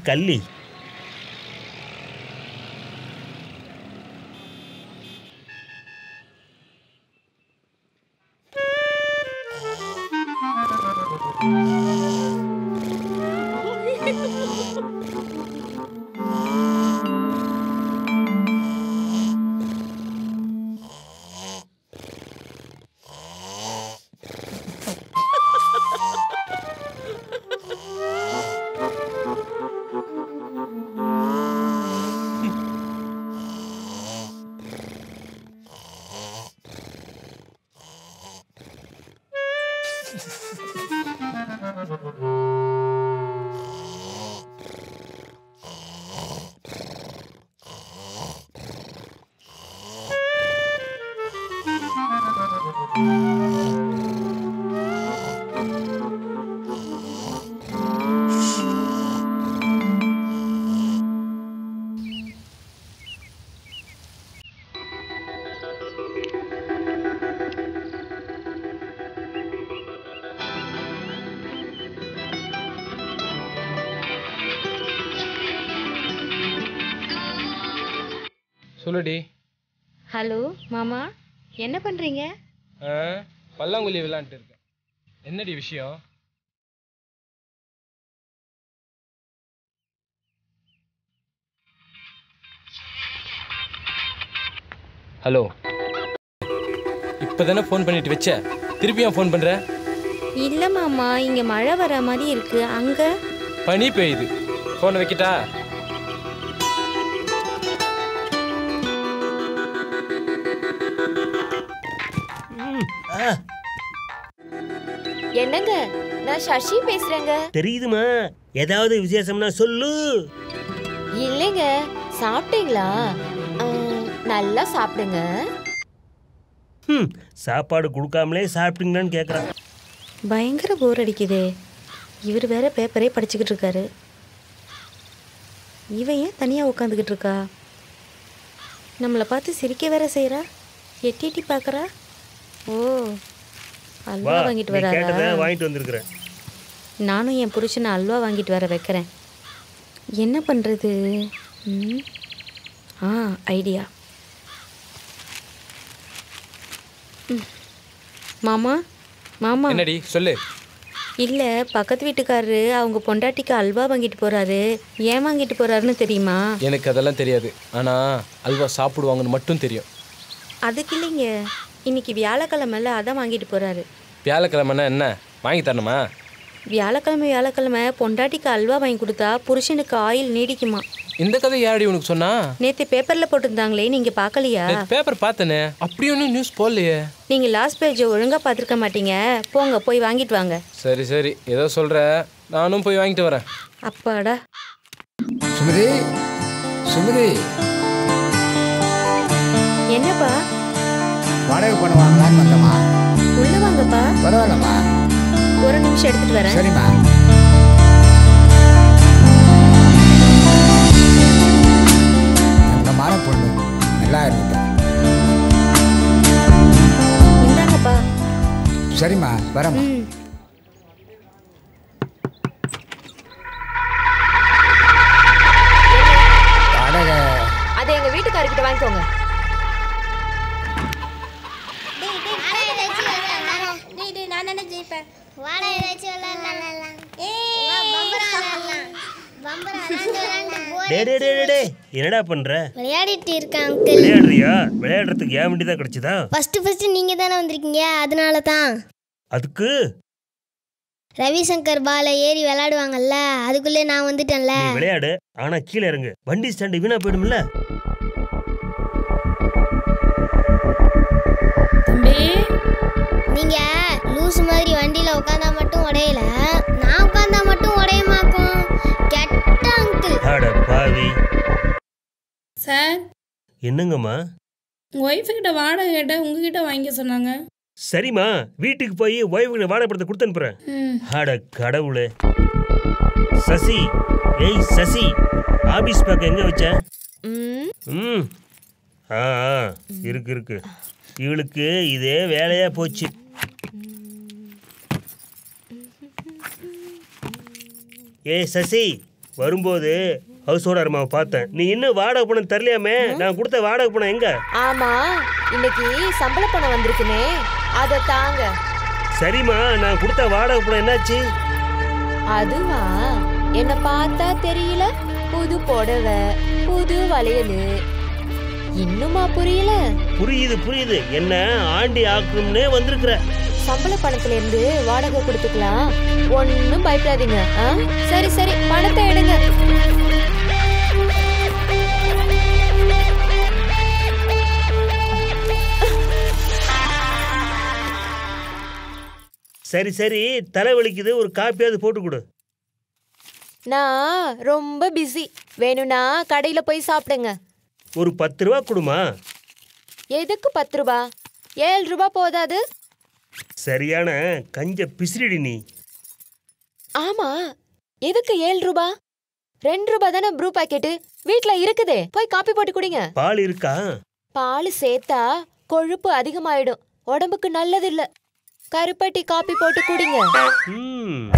கள்ளி சொல்லுடி ஹலோ மாமா என்ன பண்றீங்க ஆ பல்லாங்குழி விளாண்டுட்டு இருக்கேன் என்னடி விஷயம் ஹலோ இப்போதானே ஃபோன் பண்ணிட்டு வச்ச திருப்பி ஏன் ஃபோன் பண்ற இல்ல மாமா இங்க மழை வர மாதிரி இருக்கு அங்க பனி பெய்யுது ஃபோனை வைக்கிட்டா ஆ என்னங்க நான் சசி பேசுறேங்க தெரியுதுமா ஏதாவது விசேஷம்னா சொல்லு இல்லைங்க சாப்பிட்டீங்களா ஆம், நல்லா சாப்பிடுங்க ம் சாப்பாடு கொடுக்காமலே சாப்பிட்டீங்களான்னு கேட்குறான் பயங்கர போர் அடிக்குதே இவர் வேற பேப்பரே படிச்சுக்கிட்டு இருக்காரு இவன் ஏன் தனியாக உட்காந்துக்கிட்டு இருக்கா நம்மளை பார்த்து சிரிக்க வேற செய்கிறா எட்டி எட்டி பார்க்குறா ஓ அல்வா வா வாங்கிட்டு நீ கேட்டதை வராரா வாங்கிட்டு வந்திருக்கிறேன் நானும் என் புருஷனை அல்வா வாங்கிட்டு வர வைக்கிறேன் என்ன பண்ணுறது ம் ஆ ஐடியா ம். மாமா மாமா என்னடி சொல்லு இல்லை பக்கத்து வீட்டுக்காரரு அவங்க பொண்டாட்டிக்கு அல்வா வாங்கிட்டு போறாரு ஏன் வாங்கிட்டு போறாருன்னு தெரியுமா எனக்கு அதெல்லாம் தெரியாது ஆனால் அல்வா சாப்பிடுவாங்கன்னு மட்டும் தெரியும் அதுக்கு இல்லைங்க இன்னைக்கு வியாழக்கிழமைல அதான் வாங்கிட்டு போறாரு வியாழக்கிழமைனா என்ன வாங்கி தரணுமா வியாழக்கிழமை வியாழக்கிழமை பொண்டாட்டிக்கு அல்வா வாங்கி கொடுத்தா புருஷனுக்கு ஆயில் நீடிக்குமா இந்த கதை யாரடி உனக்கு சொன்னா நேற்று பேப்பரில் போட்டிருந்தாங்களே நீங்கள் பார்க்கலையா பேப்பர் பார்த்தனே அப்படி ஒன்றும் நியூஸ் போடலையே நீங்கள் லாஸ்ட் பேஜை ஒழுங்காக பார்த்துருக்க மாட்டீங்க போங்க போய் வாங்கிட்டு வாங்க சரி சரி ஏதோ சொல்ற நானும் போய் வாங்கிட்டு வரேன் அப்பாடா சுமதி சுமதி என்னப்பா வாடகை பணம் வாங்கலான்னு வந்தம்மா உள்ள வாங்கப்பா பரவாயில்லம்மா ஒரு நிமிஷம் எடுத்துட்டு வரேன் சரிம்மா தங்கமான பொண்ணு நல்லா இருக்கட்டும் இந்தாங்கப்பா சரிம்மா வரம்மா ம் வாடகை அதை எங்க வீட்டுக்காரர்கிட்ட வாங்கிக்கோங்க வாடகை ஏதாச்சும் விளையாடலாம். வா, பம்பரம் விளையாடலாம். பம்பரம் விளையாண்டு விளையாண்டு bore டே டே டே டே, டே என்னடா பண்ற விளையாடிட்டு இருக்கேன் அங்கிள் விளையாடுறியா விளையாடுறதுக்கு ஏன் வண்டி தான் கிடைச்சதா ஃபர்ஸ்ட் ஃபர்ஸ்ட் நீங்க தானே வந்திருக்கீங்க அதனால தான் அதுக்கு ரவிசங்கர் பால ஏறி விளையாடுவாங்கல்ல அதுக்குள்ளே நான் வந்துட்டேன்ல நீ விளையாடு ஆனா கீழே இறங்கு வண்டி ஸ்டாண்டு வீணா போயிடும்ல நீங்க லூஸ் மாதிரி வண்டியில உட்காந்தா மட்டும் உடையல நான் உட்காந்தா மட்டும் உடையமாக்கும் கெட்ட அங்கிள் அட பாவி சார் என்னங்கம்மா உங்கள் ஒய்ஃபுக்கிட்ட வாடகை கேட்ட உங்ககிட்ட வாங்கிக்க சொன்னாங்க சரிம்மா வீட்டுக்கு போய் ஒய்ஃபுக்கு வாடகை படத்தை கொடுத்து அனுப்புறேன் ம் அட கடவுளே சசி ஏய் சசி ஆபீஸ் பேக் எங்க வச்ச ம் ம் ஆ ஆ, இருக்கு இருக்கு இவளுக்கு இதே வேலையா போச்சு ஏய் சசி வரும்போது ஹவுஸ் ஓனர் அம்மாவை பார்த்தேன் நீ இன்னும் வாடகை பணம் தரலையாமே நான் கொடுத்த வாடகை பணம் எங்க ஆமா இன்னைக்கு சம்பள பணம் வந்திருக்குனே அத தாங்க சரிம்மா நான் கொடுத்த வாடகை பணம் என்னாச்சு அதுவா என்ன பார்த்தா தெரியல புது புடவை புது வளையலு இன்னுமா புரியல புரியுது புரியுது என்ன ஆண்டி ஆக்கணும்னே வந்திருக்கிற சம்பள பணத்துல இருந்து வாடகை கொடுத்துக்கலாம் ஒன்னும் பயப்படாதீங்க ஆ? சரி சரி பணத்தை எடுங்க சரி சரி தலை வலிக்குது ஒரு காப்பியாவது போட்டு கொடு நான் ரொம்ப பிஸி வேணும்னா கடையில போய் சாப்பிடுங்க ஒரு பத்து ரூபா கொடுமா எதுக்கு பத்து ரூபா ஏழு ரூபா போதாது சரியான கஞ்ச பிசிறிடி நீ ஆமா எதுக்கு ஏழு ரூபா ரெண்டு ரூபா தானே ப்ரூ பாக்கெட்டு வீட்ல இருக்குதே போய் காப்பி போட்டு குடிங்க பால் இருக்கா பால் சேர்த்தா கொழுப்பு அதிகமாயிடும் உடம்புக்கு நல்லது இல்ல கருப்பட்டி காப்பி போட்டு குடிங்க ம்